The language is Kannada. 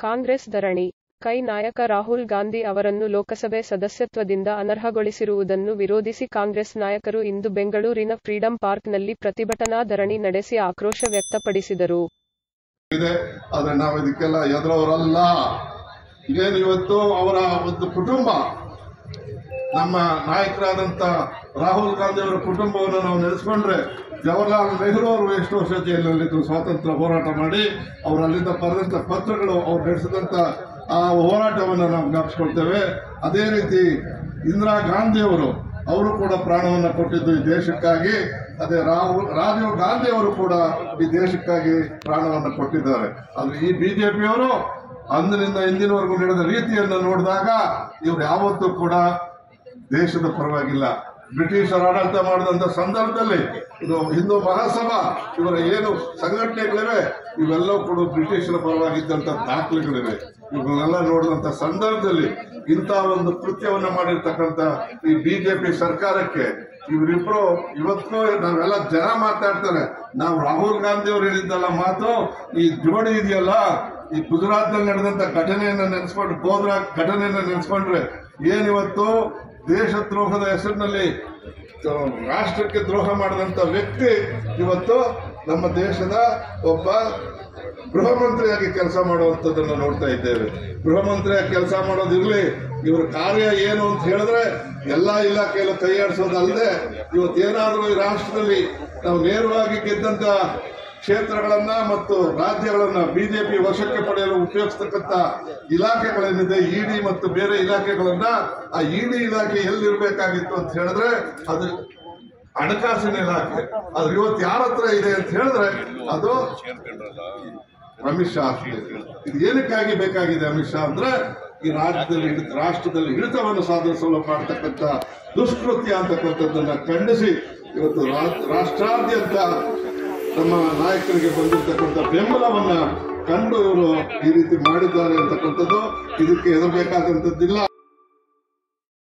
ಕಾಂಗ್ರೆಸ್ ಧರಣಿ ಕೈ ನಾಯಕ ರಾಹುಲ್ ಗಾಂಧಿ ಅವರನ್ನು ಲೋಕಸಭೆ ಸದಸ್ಯತ್ವದಿಂದ ಅನರ್ಹಗೊಳಿಸಿರುವುದನ್ನು ವಿರೋಧಿಸಿ ಕಾಂಗ್ರೆಸ್ ನಾಯಕರು ಇಂದು ಬೆಂಗಳೂರಿನ ಫ್ರೀಡಂ ಪಾರ್ಕ್ನಲ್ಲಿ ಪ್ರತಿಭಟನಾ ಧರಣಿ ನಡೆಸಿ ಆಕ್ರೋಶ ವ್ಯಕ್ತಪಡಿಸಿದರು ಇದೆ ಆದ್ರೆ ನಾವು ಇದಕ್ಕೆಲ್ಲ ಎದುರವರಲ್ಲ ಏನು ಇವತ್ತು ಅವರ ಒಂದು ಕುಟುಂಬ ನಮ್ಮ ನಾಯಕರಾದಂತ ರಾಹುಲ್ ಗಾಂಧಿ ಅವರ ಕುಟುಂಬವನ್ನು ನಾವು ನೆನೆಸ್ಕೊಂಡ್ರೆ ಜವಾಹರ್ಲಾಲ್ ನೆಹರು ಅವರು ಎಷ್ಟು ವರ್ಷ ಜೈಲಿನಲ್ಲಿದ್ದು ಸ್ವಾತಂತ್ರ್ಯ ಹೋರಾಟ ಮಾಡಿ ಅವರು ಅಲ್ಲಿಂದ ಬರೆದಂತ ಪತ್ರಗಳು ಅವ್ರು ನಡೆಸಿದಂತ ಆ ಹೋರಾಟವನ್ನು ನಾವು ಜ್ಞಾಪಿಸ್ಕೊಳ್ತೇವೆ ಅದೇ ರೀತಿ ಇಂದಿರಾ ಗಾಂಧಿ ಅವರು ಅವರು ಕೂಡ ಪ್ರಾಣವನ್ನ ಕೊಟ್ಟಿದ್ದು ಈ ದೇಶಕ್ಕಾಗಿ ಅದೇ ರಾಹುಲ್ ರಾಜೀವ್ ಗಾಂಧಿ ಅವರು ಕೂಡ ಈ ದೇಶಕ್ಕಾಗಿ ಪ್ರಾಣವನ್ನ ಕೊಟ್ಟಿದ್ದಾರೆ ಆದ್ರೆ ಈ ಬಿಜೆಪಿಯವರು ಅಂದಿನಿಂದ ಇಂದಿನವರೆಗೂ ನಡೆದ ರೀತಿಯನ್ನು ನೋಡಿದಾಗ ಇವ್ರು ಯಾವತ್ತೂ ಕೂಡ ದೇಶದ ಪರವಾಗಿಲ್ಲ ಬ್ರಿಟಿಷರು ಆಡಳಿತ ಮಾಡಿದಂತ ಸಂದರ್ಭದಲ್ಲಿ ಇದು ಹಿಂದೂ ಮಹಾಸಭಾ ಇವರ ಏನು ಸಂಘಟನೆಗಳಿವೆ ಇವೆಲ್ಲವೂ ಕೂಡ ಬ್ರಿಟಿಷರ ಪರವಾಗಿದ್ದಂತ ದಾಖಲೆಗಳಿವೆ ಇವುಗಳನ್ನೆಲ್ಲ ನೋಡಿದಂತ ಸಂದರ್ಭದಲ್ಲಿ ಇಂಥ ಒಂದು ಕೃತ್ಯವನ್ನ ಮಾಡಿರ್ತಕ್ಕಂಥ ಈ ಬಿಜೆಪಿ ಸರ್ಕಾರಕ್ಕೆ ಇವರಿಬ್ರು ಇವತ್ತು ನಾವೆಲ್ಲ ಜನ ಮಾತಾಡ್ತಾರೆ ನಾವು ರಾಹುಲ್ ಗಾಂಧಿ ಅವರು ಹೇಳಿದ್ದಲ್ಲ ಮಾತು ಈ ಜೋಡಿ ಇದೆಯಲ್ಲ ಈ ಗುಜರಾತ್ ನಲ್ಲಿ ನಡೆದಂತ ಘಟನೆಯನ್ನ ನೆನೆಸ್ಕೊಂಡು ಗೋದ್ರಾ ಘಟನೆಯನ್ನ ನೆನೆಸ್ಕೊಂಡ್ರೆ ಏನಿವತ್ತು ದೇಶದ್ರೋಹದ ಹೆಸರಿನಲ್ಲಿ ರಾಷ್ಟ್ರಕ್ಕೆ ದ್ರೋಹ ಮಾಡಿದಂತ ವ್ಯಕ್ತಿ ಇವತ್ತು ನಮ್ಮ ದೇಶದ ಒಬ್ಬ ಗೃಹ ಮಂತ್ರಿಯಾಗಿ ಕೆಲಸ ಮಾಡುವಂತದನ್ನ ನೋಡ್ತಾ ಇದ್ದೇವೆ ಗೃಹ ಮಂತ್ರಿಯಾಗಿ ಕೆಲಸ ಮಾಡೋದಿರ್ಲಿ ಇವ್ರ ಕಾರ್ಯ ಏನು ಅಂತ ಹೇಳಿದ್ರೆ ಎಲ್ಲಾ ಇಲಾಖೆಯಲ್ಲೂ ಕೈಯಾಡಿಸೋದಲ್ಲದೆ ಇವತ್ತೇನಾದ್ರೂ ಈ ರಾಷ್ಟ್ರದಲ್ಲಿ ನಾವು ನೇರವಾಗಿ ಗೆದ್ದಂತ ಕ್ಷೇತ್ರಗಳನ್ನ ಮತ್ತು ರಾಜ್ಯಗಳನ್ನ ಬಿಜೆಪಿ ವಶಕ್ಕೆ ಪಡೆಯಲು ಉಪಯೋಗಿಸ್ತಕ್ಕಂಥ ಇಲಾಖೆಗಳೇನಿದೆ ಇಡಿ ಮತ್ತು ಬೇರೆ ಇಲಾಖೆಗಳನ್ನ ಆ ಇಡಿ ಇಲಾಖೆ ಎಲ್ಲಿರ್ಬೇಕಾಗಿತ್ತು ಅಂತ ಹೇಳಿದ್ರೆ ಅದು ಹಣಕಾಸಿನ ಇಲಾಖೆ ಅದು ಇವತ್ತು ಯಾರ ಹತ್ರ ಇದೆ ಅಂತ ಹೇಳಿದ್ರೆ ಅದು ಅಮಿತ್ ಶಾ ಹತ್ರ ಇದೆ. ಇದು ಏನಕ್ಕಾಗಿ ಬೇಕಾಗಿದೆ ಅಮಿತ್ ಶಾ ಅಂದ್ರೆ ಈ ರಾಜ್ಯದಲ್ಲಿ ಹಿಡಿತ- ರಾಷ್ಟ್ರದಲ್ಲಿ ಹಿಡಿತವನ್ನು ಸಾಧಿಸಲು ಮಾಡತಕ್ಕಂಥ ದುಷ್ಕೃತ್ಯ ಅಂತಕ್ಕಂಥದ್ದನ್ನ ಖಂಡಿಸಿ ಇವತ್ತು ರಾ- ರಾಷ್ಟ್ರಾದ್ಯಂತ ನಮ್ಮ ನಾಯಕರಿಗೆ ಬಂದಿರತಕ್ಕಂಥ ಬೆಂಬಲವನ್ನ ಕಂಡು ಇವರು ಈ ರೀತಿ ಮಾಡಿದ್ದಾರೆ ಅಂತಕ್ಕಂಥದ್ದು ಇದಕ್ಕೆ ಎದುರಬೇಕಾದಂಥದ್ದಿಲ್ಲ